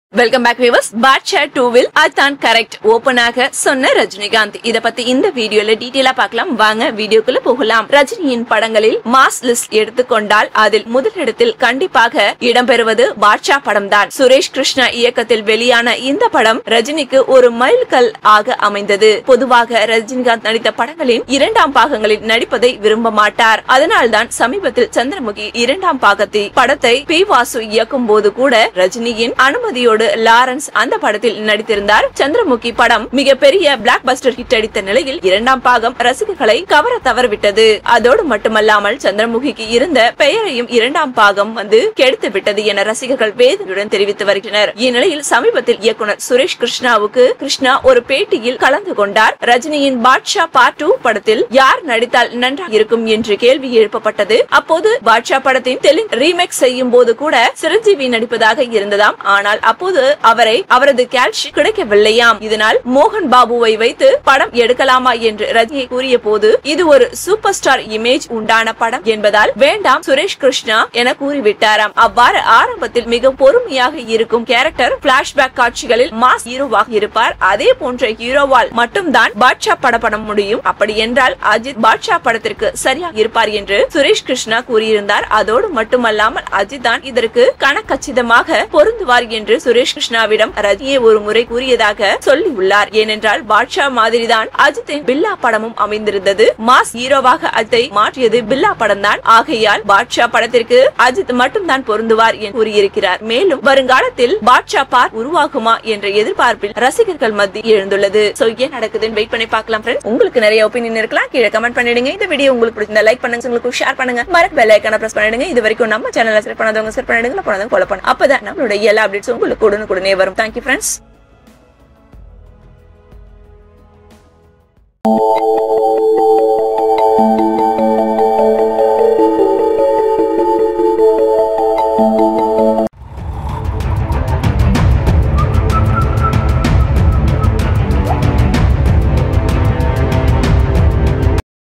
Welcome back viewers Baasha டூவில் அதான் correct ஓபனாக சொன்ன ரஜினிகாந்த் இத பத்தி இந்த வீடியோல டீடைலா பார்க்கலாம் வாங்க வீடியோக்குள்ள போகலாம் ரஜினியின் படங்களில் மாஸ் லிஸ்ட் எடுத்துக்கொண்டால் அதில் முதலிடத்தில் கண்டிப்பாக இடம்பெறுவது பாட்ஷா படம் தான் சுரேஷ் கிருஷ்ணா இயக்கத்தில் வெளியான இந்த படம் ரஜினிக்கு ஒரு மைல்கல் ஆக அமைந்தது பொதுவாக ரஜினிகாந்த் நடித்த படங்களின் இரண்டாம் பாகங்களில் நடிப்பதை விரும்ப மாட்டார் அதனால்தான் சமீபத்தில் சந்திரமுகி இரண்டாம் பாகத்தை படத்தை பி வாசு இயக்கும் போது கூட ரஜினியின் அனுமதியோடு லாரன்ஸ் அந்த படத்தில் நடித்திருந்தார் சந்திரமுகி படம் மிகப்பெரிய பிளாக் பஸ்டர் ஹிட் அடித்த நிலையில் இரண்டாம் பாகம் ரசிகர்களை கவர தவறிவிட்டது அதோடு மட்டுமல்லாமல் சந்திரமுகிக்கு இருந்த பெயரையும் இரண்டாம் பாகம் வந்து கெடுத்து விட்டது என ரசிகர்கள் வேதனையுடன் தெரிவித்து வருகின்றனர் இந்நிலையில் சமீபத்தில் இயக்குனர் சுரேஷ் கிருஷ்ணாவுக்கு கிருஷ்ணா ஒரு பேட்டியில் கலந்து கொண்டார் ரஜினியின் பாட்ஷா பார்ட் டூ படத்தில் யார் நடித்தால் நன்றாக இருக்கும் என்று கேள்வி எழுப்பப்பட்டது அப்போது பாட்ஷா படத்தின் தெலுங்கு ரீமேக் செய்யும் போது கூட சிரஞ்சீவி நடிப்பதாக இருந்ததாம் ஆனால் அப்போது அவரை அவரது கேல்ஷி கிடைக்கவில்லையாம் இதனால் மோகன் பாபுவை வைத்து படம் எடுக்கலாமா என்று ரஜினி கூறிய போது இது ஒரு சூப்பர் ஸ்டார் இமேஜ் உண்டான படம் என்பதால் வேண்டாம் சுரேஷ் கிருஷ்ணா என கூறிவிட்டாராம் அவ்வாறு ஆரம்பத்தில் மிக பொறுமையாக இருக்கும் கேரக்டர் பிளாஷ்பேக் காட்சிகளில் மாஸ் ஹீரோவாக இருப்பார் அதே போன்ற ஹீரோவால் மட்டும்தான் பாட்ஷா படம் பண்ண முடியும் அப்படி என்றால் அஜித் பாட்ஷா படத்திற்கு சரியாக இருப்பார் என்று சுரேஷ் கிருஷ்ணா கூறியிருந்தார் அதோடு மட்டுமல்லாமல் அஜித் தான் இதற்கு கணக்கச்சிதமாக பொருந்துவார் என்று சுரேஷ் கிருஷ்ணாவிடம் ரஜினியை ஒரு முறை கூறியதாக சொல்லியுள்ளார் ஏனென்றால் பாட்ஷா மாதிரிதான் அஜித்தின் பில்லா படமும் அமைந்திருந்தது மாஸ் ஹீரோவாக அஜித்தை மாற்றியது பில்லா படம் தான் ஆகையால் பாட்ஷா படத்திற்கு அஜித் மட்டும்தான் பொருந்துவார் என்று கூறியிருக்கிறார் மேலும் வருங்காலத்தில் பாட்ஷா பார் உருவாகுமா என்ற எதிர்பார்ப்பில் ரசிகர்கள் மத்தியில் எழுந்துள்ளது சோ ஏன் நடக்குதுன்னு வெயிட் பண்ணி பார்க்கலாம் friends. உங்களுக்கு நிறைய ஒப்பீனியன் இருக்கலாம் கீழே கமெண்ட் பண்ணிடுங்க இந்த வீடியோ உங்களுக்கு பிடிச்சிருந்தா லைக் பண்ணுங்க உங்களுக்கு ஷேர் பண்ணுங்க மறக்க பெல் ஐக்கான பிரஸ் பண்ணிடுங்க இது வரைக்கும் நம்ம சேனலை செட் பண்ணாதவங்க செட் பண்ணிடுங்க போனதவங்க ஃபாலோ பண்ணுங்க அப்பதான் நம்மளுடைய எல்லா அப்டேட்ஸ் உங்களுக்கு உடனுக்குடனே வரும் தேங்க்யூ ஃப்ரெண்ட்ஸ்